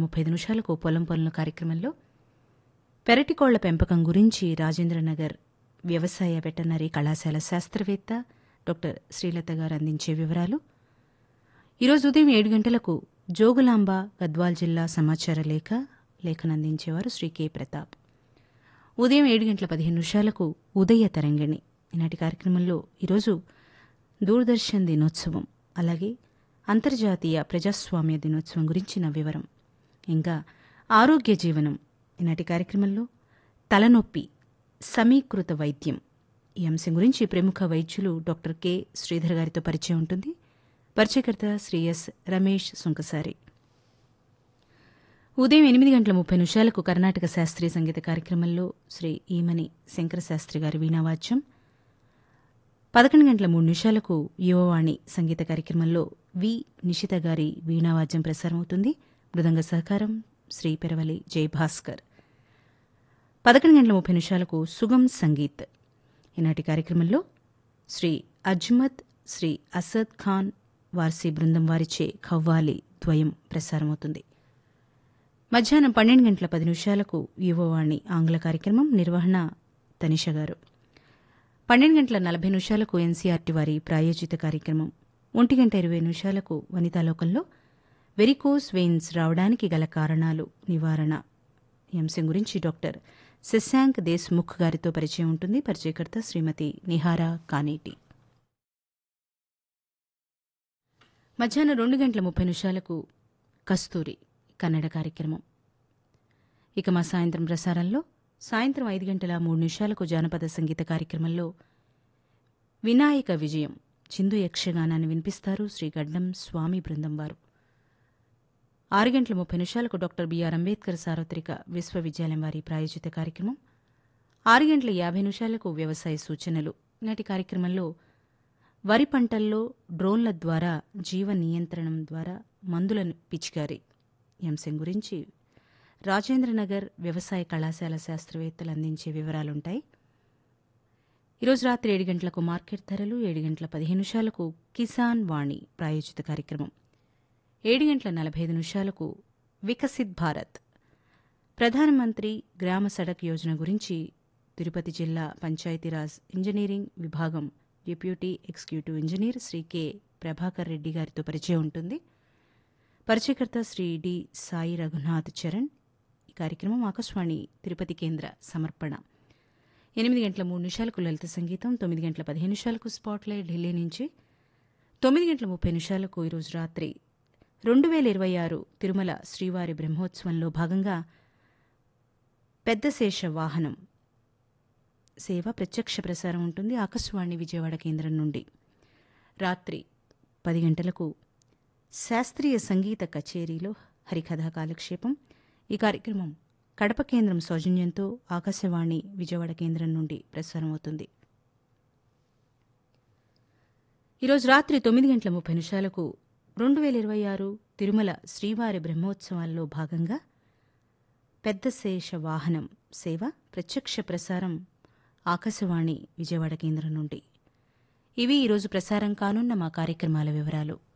ముప్పై ఐదు నిమిషాలకు పొలం పనుల కార్యక్రమంలో పెరటికోళ్ల పెంపకం గురించి రాజేంద్రనగర్ వ్యవసాయ వెటర్నరీ కళాశాల శాస్త్రవేత్త డాక్టర్ శ్రీలత గారు అందించే వివరాలు ఈరోజు ఉదయం ఏడు గంటలకు జోగులాంబ గద్వాల్ జిల్లా సమాచార లేఖ లేఖనందించేవారు శ్రీ కె ప్రతాప్ ఉదయం ఏడు గంటల పదిహేను నిమిషాలకు ఉదయ తరంగిణి ఈనాటి కార్యక్రమంలో ఈరోజు దూరదర్శన్ దినోత్సవం అలాగే అంతర్జాతీయ ప్రజాస్వామ్య దినోత్సవం గురించిన వివరం ఇంకా ఆరోగ్య జీవనం ఈనాటి కార్యక్రమంలో తలనొప్పి సమీకృత వైద్యం ఈ అంశం గురించి ప్రముఖ వైద్యులు డాక్టర్ కె శ్రీధర్ గారితో పరిచయం ఉంటుంది పరిచయకర్త శ్రీ ఎస్ రమేష్ సుంకసారి ఉదయం ఎనిమిది గంటల ముప్పై నిమిషాలకు కర్ణాటక శాస్త్రీయ సంగీత కార్యక్రమంలో శ్రీ ఈమని శంకర శాస్త్రి గారి వీణావాద్యం పదకొండు గంటల మూడు నిమిషాలకు యువవాణి సంగీత కార్యక్రమంలో వి నిషిత గారి వీణావాద్యం ప్రసారమవుతుంది మృదంగ సహకారం శ్రీ పెరవలి జయభాస్కర్ పదకొండు గంటల ముప్పై నిమిషాలకు సుగం సంగీత్ ఈనాటి కార్యక్రమంలో శ్రీ అజ్మత్ శ్రీ అసద్ ఖాన్ వార్సీ బృందం వారిచే ఖవ్వాలి ద్వయం ప్రసారమవుతుంది మధ్యాహ్నం పన్నెండు గంటల పది నిమిషాలకు యువవాణి ఆంగ్ల కార్యక్రమం నిర్వహణ తనిష గారు పన్నెండు గంటల నలభై నిమిషాలకు ఎన్సీఆర్టీ వారి ప్రాయోజిత కార్యక్రమం ఒంటి గంట ఇరవై నిమిషాలకు వనితాలోకంలో వెరికోస్ వెయిన్స్ రావడానికి గల కారణాలు నివారణ ఈ అంశం గురించి డాక్టర్ శశాంక్ దేశ్ముఖ్ గారితో పరిచయం ఉంటుంది పరిచయకర్త శ్రీమతి నిహారా కానేటి మధ్యాహ్నం రెండు గంటల ముప్పై నిమిషాలకు కస్తూరి కన్నడ కార్యక్రమం ఇక మా సాయంత్రం ప్రసారంలో సాయంత్రం ఐదు గంటల మూడు నిమిషాలకు జానపద సంగీత కార్యక్రమంలో వినాయక విజయం చిందు యక్షగానాన్ని వినిపిస్తారు శ్రీ గడ్డం స్వామి బృందం వారు ఆరు గంటల ముప్పై నిమిషాలకు డాక్టర్ బిఆర్ అంబేద్కర్ సార్వత్రిక విశ్వవిద్యాలయం వారి ప్రాయోజిత కార్యక్రమం ఆరు గంటల యాభై నిమిషాలకు వ్యవసాయ సూచనలు నాటి కార్యక్రమంలో వరి పంటల్లో డ్రోన్ల ద్వారా జీవ నియంత్రణం ద్వారా మందులను పిచికారి ఈ అంశం గురించి రాజేంద్రనగర్ వ్యవసాయ కళాశాల శాస్త్రవేత్తలు అందించే వివరాలుంటాయి ఈరోజు రాత్రి ఏడు గంటలకు మార్కెట్ ధరలు ఏడు గంటల పదిహేను నిమిషాలకు కిసాన్ వాణి ప్రాయోజిత కార్యక్రమం ఏడు గంటల నలభై ఐదు నిమిషాలకు వికసిత్ భారత్ ప్రధానమంత్రి గ్రామ సడక్ యోజన గురించి తిరుపతి జిల్లా పంచాయతీరాజ్ ఇంజనీరింగ్ విభాగం deputy executive engineer Shri K Prabhakar Reddy గారితో పరిచయం ఉంటుంది పరిచయకర్త శ్రీ డి సాయి రఘునాథ్ చరణ్ ఈ కార్యక్రమం ఆకాశవాణి తిరుపతి కేంద్ర సమర్పణ ఎనిమిది గంటల మూడు నిమిషాలకు లలిత సంగీతం తొమ్మిది గంటల పదిహేను నిమిషాలకు స్పాట్లైట్ ఢిల్లీ నుంచి తొమ్మిది గంటల ముప్పై నిమిషాలకు ఈరోజు రాత్రి రెండు వేల ఇరవై ఆరు తిరుమల శ్రీవారి బ్రహ్మోత్సవంలో భాగంగా పెద్దశేష వాహనం సేవ ప్రత్యక్ష ప్రసారం ఉంటుంది ఆకాశవాణి విజయవాడ కేంద్రం నుండి రాత్రి పది గంటలకు శాస్త్రీయ సంగీత కచేరీలో హరికథా కాలక్షేపం ఈ కార్యక్రమం కడప కేంద్రం సౌజన్యంతో ఆకాశవాణి విజయవాడ కేంద్రం నుండి ప్రసారమవుతుంది ఈరోజు రాత్రి తొమ్మిది గంటల ముప్పై నిమిషాలకు రెండు వేల ఇరవై ఆరు తిరుమల శ్రీవారి బ్రహ్మోత్సవాల్లో భాగంగా పెద్దశేష వాహనం సేవ ప్రత్యక్ష ప్రసారం ఆకాశవాణి విజయవాడ కేంద్రం నుండి ఇవి ఈరోజు ప్రసారం కానున్న మా కార్యక్రమాల వివరాలు